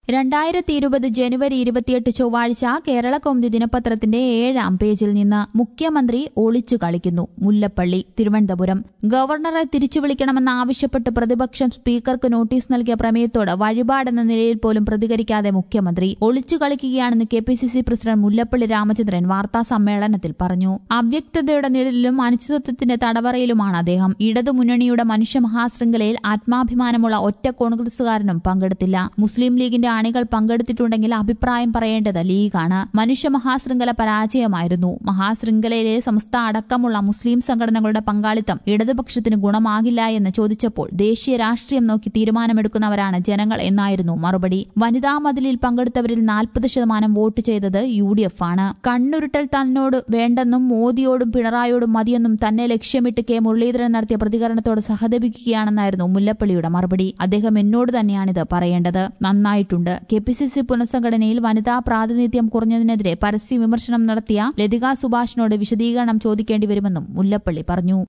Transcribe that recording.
രണ്ടായിരത്തി ഇരുപത് ജനുവരി ഇരുപത്തിയെട്ട് ചൊവ്വാഴ്ച കേരള കൗമുദി ദിനപത്രത്തിന്റെ ഏഴാം പേജിൽ നിന്ന് മുഖ്യമന്ത്രി ഒളിച്ചു കളിക്കുന്നു മുല്ലപ്പള്ളി തിരുവനന്തപുരം ഗവർണറെ തിരിച്ചു വിളിക്കണമെന്ന് ആവശ്യപ്പെട്ട് പ്രതിപക്ഷം സ്പീക്കർക്ക് നോട്ടീസ് നൽകിയ പ്രമേയത്തോട് വഴിപാടെന്ന നിലയിൽ പോലും പ്രതികരിക്കാതെ മുഖ്യമന്ത്രി ഒളിച്ചു കളിക്കുകയാണെന്ന് K P C C president Mullappally Ramachandran വാർത്താ സമ്മേളനത്തിൽ പറഞ്ഞു അവ്യക്തതയുടെ നിഴലിലും അനിശ്ചിതത്വത്തിന്റെ തടവറയിലുമാണ് അദ്ദേഹം ഇടതുമുന്നണിയുടെ മനുഷ്യ മഹാശൃംഖലയിൽ ആത്മാഭിമാനമുള്ള ഒറ്റ കോൺഗ്രസുകാരനും പങ്കെടുത്തില്ല മുസ്ലിം ലീഗിന്റെ അണികൾ പങ്കെടുത്തിട്ടുണ്ടെങ്കിൽ അഭിപ്രായം പറയേണ്ടത് ലീഗാണ് മനുഷ്യ മഹാശൃംഖല പരാജയമായിരുന്നു മഹാശൃംഖലയിലെ സംസ്ഥാന അടക്കമുള്ള മുസ്ലിം സംഘടനകളുടെ പങ്കാളിത്തം ഇടതുപക്ഷത്തിന് ഗുണമാകില്ല എന്ന് ചോദിച്ചപ്പോൾ ദേശീയ രാഷ്ട്രീയം നോക്കി തീരുമാനമെടുക്കുന്നവരാണ് ജനങ്ങൾ എന്നായിരുന്നു മറുപടി വനിതാ മതിലിൽ പങ്കെടുത്തവരിൽ നാൽപ്പത് ശതമാനം വോട്ട് ചെയ്തത് യു ഡി എഫ് ആണ് കണ്ണുരുട്ടൽ തന്നോട് വേണ്ടെന്നും മോദിയോടും പിണറായിയോടും മതിയെന്നും തന്നെ ലക്ഷ്യമിട്ട് കെ മുരളീധരൻ നടത്തിയ പ്രതികരണത്തോട് സഹതപിക്കുകയാണെന്നായിരുന്നു മുല്ലപ്പള്ളിയുടെ മറുപടി അദ്ദേഹം എന്നോട് തന്നെയാണിത് പറയേണ്ടത് നന്നായിട്ടുണ്ട് കെ പി സി സി പുനഃസംഘടനയിൽ വനിതാ പ്രാതിനിധ്യം കുറഞ്ഞതിനെതിരെ പരസ്യ വിമർശനം നടത്തിയ ലതിക സുഭാഷിനോട് വിശദീകരണം ചോദിക്കേണ്ടി വരുമെന്നും മുല്ലപ്പള്ളി പറഞ്ഞു